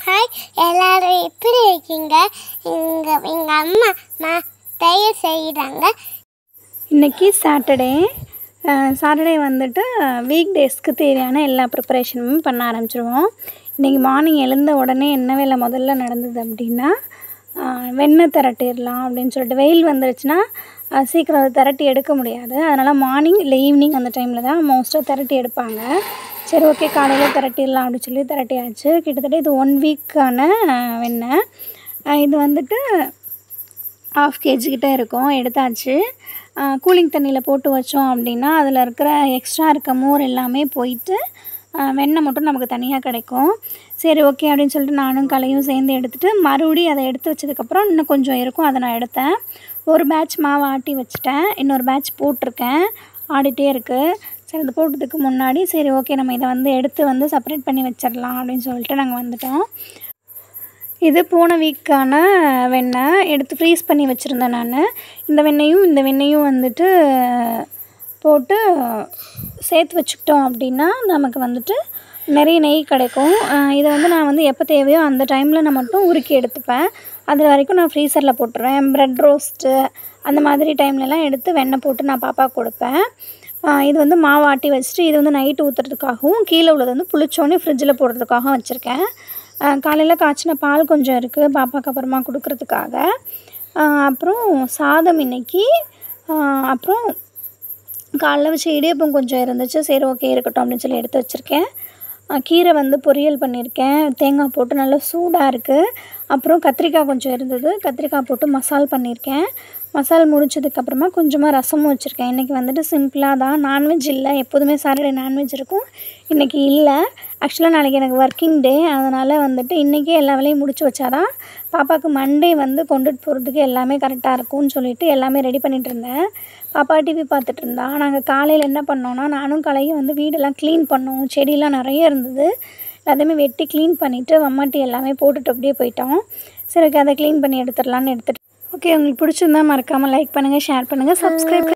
hi எல்லாரும் எப்படி இருக்கீங்க எங்க எங்க அம்மா நான் தயிர் செய்கிறாங்க இன்றைக்கி சாட்டர்டே சாட்டர்டே வந்துட்டு வீக் டேஸ்க்கு தேவையான எல்லா ப்ரிப்பரேஷனுமே பண்ண ஆரம்பிச்சிருவோம் இன்றைக்கி மார்னிங் எழுந்த உடனே என்ன வேலை முதல்ல நடந்தது அப்படின்னா ஆஹ், வெண்ணெய் திரட்டிடலாம் அப்படின்னு சொல்லிட்டு வெயில் வந்துருச்சுன்னா ஆஹ், சீக்கிரம் அதை திரட்டி எடுக்க முடியாது அதனால் மார்னிங் இல்லை ஈவினிங் அந்த டைமில் தான் மோஸ்ட்டாக திரட்டி எடுப்பாங்க சரி ஓகே காலையில் திரட்டிடலாம் அப்படின்னு சொல்லி திரட்டியாச்சு கிட்டத்தட்ட இது ஒன் வீக்கான வெண்ணெய் ஆஹ், இது வந்துட்டு ஆஃப் கேஜி கிட்ட இருக்கும் எடுத்தாச்சு கூலிங் தண்ணியில் போட்டு வச்சோம் அப்படின்னா அதில் இருக்கிற எக்ஸ்ட்ரா இருக்க மோர் எல்லாமே போயிட்டு ஆ, வெண்ணெய் மட்டும் நமக்கு தனியாக கிடைக்கும் சரி ஓகே அப்படின்னு சொல்லிட்டு நானும் கலையும் சேர்ந்து எடுத்துகிட்டு மறுபடியும் அதை எடுத்து வச்சதுக்கப்புறம் இன்னும் கொஞ்சம் இருக்கும் அதை நான் எடுத்தேன் ஒரு பேட்ச் மாவு ஆட்டி வச்சுட்டேன் இன்னொரு பேட்ச் போட்டிருக்கேன் ஆடிட்டே இருக்குது சரி அது போட்டதுக்கு முன்னாடி சரி ஓகே நம்ம இதை வந்து எடுத்து வந்து செப்பரேட் பண்ணி வச்சிடலாம் அப்படின்னு சொல்லிட்டு நாங்கள் வந்துட்டோம் இது போன வீக்கான வெண்ணெய் எடுத்து ஃப்ரீஸ் பண்ணி வச்சுருந்தேன் நான் இந்த வெண்ணெயும் இந்த வெண்ணெயும் வந்துட்டு போட்டு சேர்த்து வச்சுக்கிட்டோம் அப்படின்னா நமக்கு வந்துட்டு நிறைய நெய் கிடைக்கும் அஹ் இதை வந்து நான் வந்து எப்போ தேவையோ அந்த டைமில் நான் மட்டும் உருக்கி எடுத்துப்பேன் அது வரைக்கும் நான் ஃப்ரீசரில் போட்டுருவேன் ப்ரெட் ரோஸ்ட்டு அந்த மாதிரி டைம்லலாம் எடுத்து வெண்ணெய் போட்டு நான் பாப்பாவுக்கு கொடுப்பேன் ஆஹ் இது வந்து மாவு ஆட்டி வச்சுட்டு இது வந்து நைட்டு ஊற்றுறதுக்காகவும் கீழே உள்ளது வந்து புளிச்சோன்னே ஃப்ரிட்ஜில் போடுறதுக்காகவும் வச்சுருக்கேன் காலையில் காய்ச்சின பால் கொஞ்சம் இருக்குது பாப்பாவுக்கு அப்புறமா கொடுக்கறதுக்காக ஆஹ் அப்புறம் சாதம் இன்னைக்கு ஆஹ் அப்புறம் காலைல வச்ச இடியப்பம் கொஞ்சம் இருந்துச்சு சரி ஓகே இருக்கட்டும் அப்படின்னு சொல்லி எடுத்து வச்சுருக்கேன் அஹ் கீரை வந்து பொரியல் பண்ணியிருக்கேன் தேங்காய் போட்டு நல்லா சூடாக இருக்குது அப்புறம் கத்திரிக்காய் கொஞ்சம் இருந்தது கத்திரிக்காய் போட்டு மசால் பண்ணியிருக்கேன் மசால் முடிச்சதுக்கப்புறமா கொஞ்சமாக ரசமும் வச்சுருக்கேன் இன்றைக்கி வந்துட்டு சிம்பிளாக தான் நான்வெஜ் இல்லை எப்போதுமே சாட்டர்டே நான்வெஜ் இருக்கும் இன்றைக்கி இல்லை ஆக்சுவலாக நாளைக்கு எனக்கு ஒர்க்கிங் டே அதனால் வந்துட்டு இன்றைக்கே எல்லா வேலையும் முடிச்சு வச்சாதான் பாப்பாவுக்கு மண்டே வந்து கொண்டுட்டு போகிறதுக்கு எல்லாமே கரெக்டாக இருக்கும்னு சொல்லிட்டு எல்லாமே ரெடி பண்ணிட்டு இருந்தேன் பாப்பா டிவி பார்த்துட்டு இருந்தா நாங்கள் காலையில் என்ன பண்ணோன்னா நானும் கலையும் வந்து வீடெல்லாம் க்ளீன் பண்ணோம் செடியெலாம் நிறைய இருந்தது எல்லாத்தையுமே வெட்டி க்ளீன் பண்ணிவிட்டு வம்மாட்டி எல்லாமே போட்டுட்டு அப்படியே போயிட்டோம் சரி ஓகே அதை க்ளீன் பண்ணி எடுத்துடலான்னு எடுத்துட்டு ஓகே உங்களுக்கு பிடிச்சிருந்தா மறக்காமல் லைக் பண்ணுங்கள் ஷேர் பண்ணுங்கள் சப்ஸ்கிரைப்